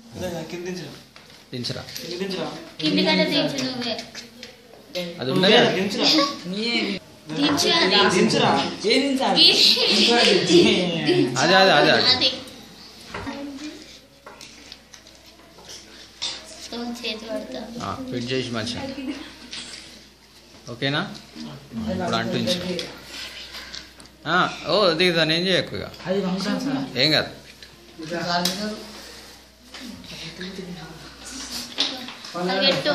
కింద దించరా దించరా కింద దించరా కింది కంటే దించు నువ్వే అది ఉన్నదా దించరా దించు అది దించరా అదే అదే అదే అదే అది స్టోన్ చేతి పడతా ఆ, ఫిట్ చేసి మంచిగా ఓకేనా ఇప్పుడు అంటుంచు ఆ, ఓ దిగుతా నేను చేయకు ఇక అది పంపుతాను సార్ ఏం కాదు పెట్టు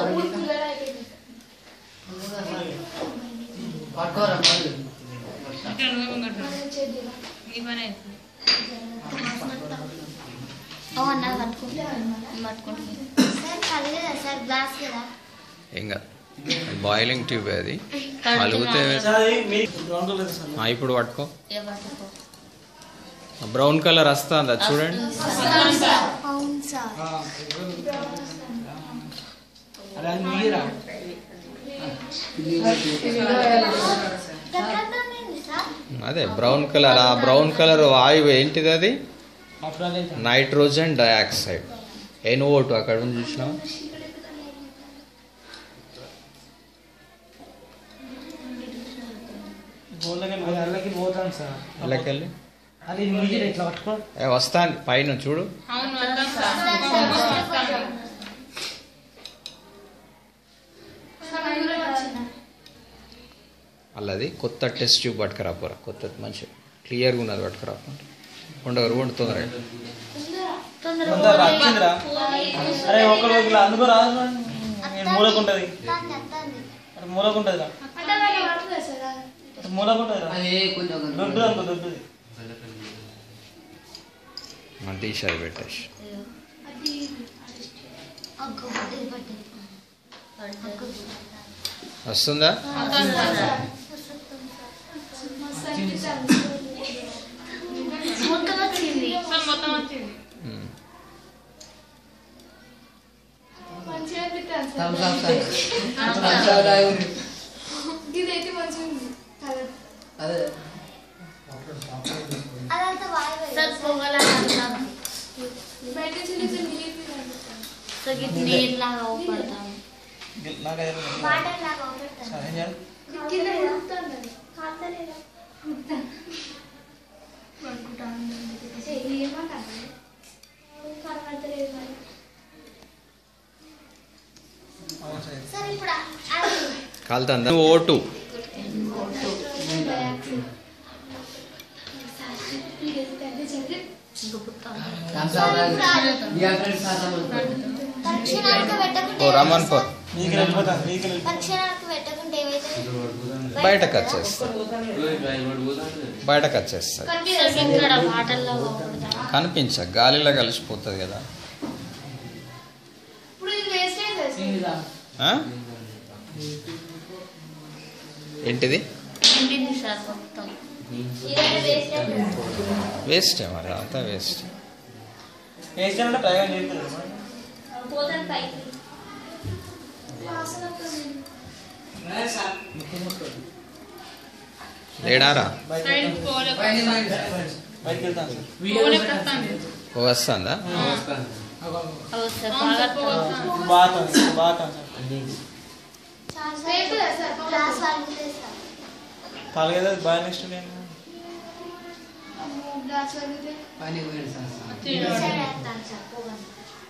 పట్టుకోరా మళ్ళీ ఓ అన్న పట్టుకుంటా పట్టుకుంటుంది సార్ కలగదా సార్ గ్లాస్ కదా ఏం కాదు బాయిలింగ్ ట్యూబ్ అది అలుగుతే సార్ అది మీ గ్రౌండ్ లేదు సార్ ఆ, ఇప్పుడు పట్టుకో ఏ పట్టుకో బ్రౌన్ కలర్ వస్తుందా చూడండి అవును సార్ అలా మీరా ఎక్కడనేది సార్ అదే బ్రౌన్ కలర్ ఆ బ్రౌన్ కలర్ వాయువు ఏంటిది అది అప్పుడు నైట్రోజన్ డయాక్సైడ్ ఎన్ఓటు అక్కడ ఉంది చూసినావా గోల్డ్కి అది అల్లకి పోతాను సార్ ఇళ్ళకెళ్ళి అది మీరు ఇట్లా పట్టుకో ఏ వస్తాను పైన చూడు అల్లది కొత్త టెస్ట్ ట్యూబ్ పట్టుకురా పోరా కొత్తది మంచి క్లియర్గా ఉన్నది పట్టుకురా ఉండగరు ఉండు తొందరగా తొందర వచ్చిందిరా అరే ఒక రోజు అందుకో రాదు నేను మూలకుంటది దాన్ని అత్తంది అటు మూలకుంటది రా అటు మూలకుంటది రా అది కొంచెం దొడ్డు అనుకో దొడ్డుది మన టీషర్ట్ పెట్టేసి అగ్గో పట్టేది పట్టేది వస్తుందా మొత్తం వచ్చింది ఉమ్. థమ్స్ అప్ సార్ ఇదైతే మంచిగా ఉంది కలర్ అదే అదంతా వాయువు సార్ పొగలంటున్నాం బయట నుంచి చూస్తే నీళ్ళు కనిపిస్తుంది. సో ఇది నీళ్ళలాగా ఊపడతాం నాకు అదే వాటర్ లాగా ఒకటి సరే ఏం చేయాలి కింద ఉడుకుతుంది అది. కాతలేదా ఏమంటారు కనబడతలేదు మరి అవును సరే సార్ ఇప్పుడు అది కాలుతుందా vote thumbs up dear friends sir తక్షణానికి పెట్టకుంటే ఓ రమన్ ఫోర్ నీకు వెళ్ళిపోతా నీకు వెళ్ళిపోతా తక్షణానికి పెట్టకుంటే ఏమైతే బయటకు వచ్చేస్తా బయటకు వచ్చేస్తుంది ఇక్కడ వాటర్లో ఊపడతాం కనిపించ గాలిలో కలిసిపోతుంది కదా ఇప్పుడు ఇది వేస్ట్ అయితే సార్ ఆ? ఏంటిది నిండింది సార్ మొత్తం ఇదైతే వేస్ట్ వేస్ట్ మరి అంతా వేస్ట్ వేసానంటే ప్రయోగం చేస్తుంది మరి. పోతాను పైకి లేడారా బయటకు వెళ్తాను సార్ వీడియో ఓ వస్తుందా అవి సార్ బాగా బాగా బాగా సార్ రేపు సార్ గ్లాస్ వాళ్ళు సార్ పాలగేదా బాగా నెక్స్ట్ నేను గ్లాస్ వదిలితే పని పోయింది సార్ సరే వేస్తాను సార్ పోగండి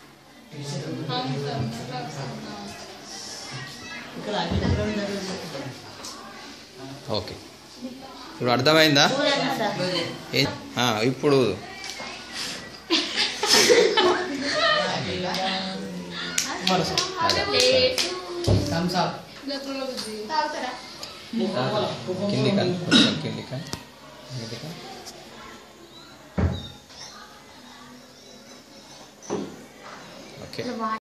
ఓకే ఇప్పుడు అర్థమైందా చూడండి సార్ ఏ- ఆ, ఇప్పుడు మరి సార్ థమ్స్ అప్ తాగుతారా కింది కానీ కొంచెం కింది కానీ కింది కానీ ఓకే ఇట్లా